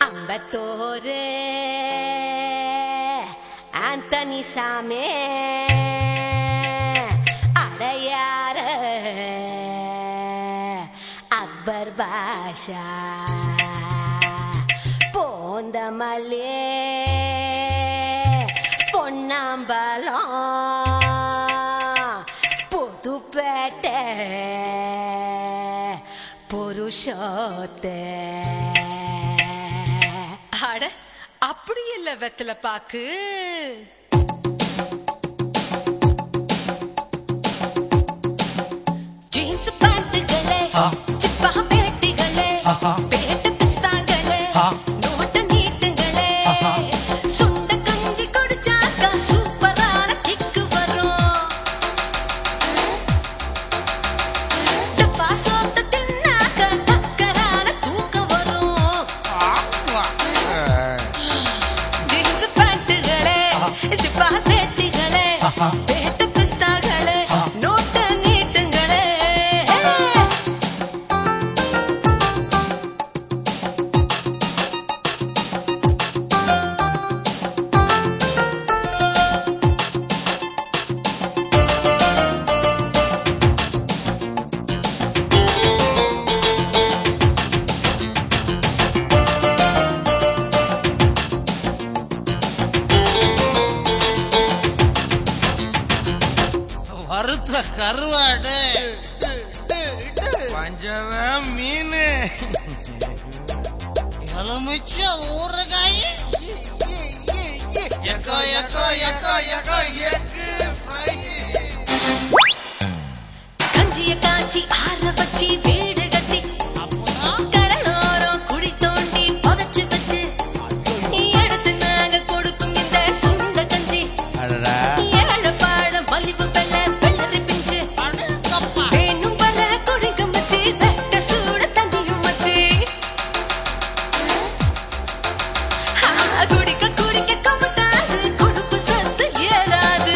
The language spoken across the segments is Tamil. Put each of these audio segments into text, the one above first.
அம்பத்தோரு ஆந்தனி சாமி அடையார அக்பர் பாஷா போந்தமல்லே பொன்னாம்பலம் புதுப்பேட்டை புருஷோத்தே அட அப்படி இல்ல வெத்தல பாக்கு ஜீன்ஸ் பேண்ட்டுகளே ஆ. சிப்பா பேட்டிகளே ஆஹா. பேட்டு பிஸ்தாங்களே ஆ. நோட்டு நீட்டுங்களே ஆஹா. சுண்ட கஞ்சி குடிச்சாக்கா சூப்பரான கிக்கு வரும் டப்பா சோத்த தின்னாக்கா டக்கரான தூக்கம் வரும் ஜீன்ஸ் பேண்ட்டுகளே சிப்பா பேட்டிகளே ஆஹா. பேட்டு பிஸ்தாங்களே ஆ. நோட்டு நீட்டுங்களே வறுத்த கருவாடு வஞ்சர மீன் எலுமிச்ச ஊறுகாய் எக்கோ எக்கோ எக்கோ எக்கோ எக்கு ஃப்ரை கஞ்சிய காய்ச்சி ஆற வச்சு வீடு கட்டி கடலோரம் குழி தோண்டி புதைச்சு வச்சு எடுத்து நாங்க கொடுக்கும் இந்த சுண்ட கஞ்சி அடடா ஏழு பாடம் மலிவு வெள்ள வெள்ளரி பிஞ்சு வேணும் வர குடிக்கும் வச்சு வெட்ட சூட தண்ணியும் வச்சு ஆ, குடிக்க குடிக்க கமட்டாது கொழுப்பு சத்து ஏறாது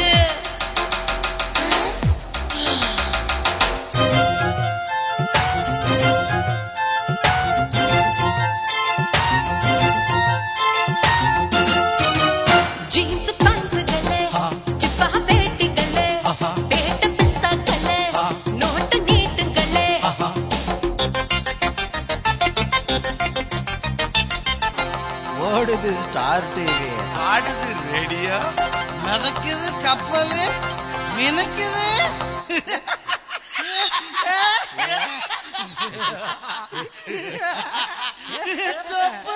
ஜீன்ஸ் பேண்ட்டுகளே ஆ. சிப்பா பேட்டிகளே ஆஹா. பேட்ட பிஸ்தாக்களே ஆ. நோட்டு நீட்டுங்களே ஆஹா. ஓடுது ஸ்டார் டிவி ஆடுது ரேடியோ மிதக்குது கப்பல் மினுக்குது தொப்பு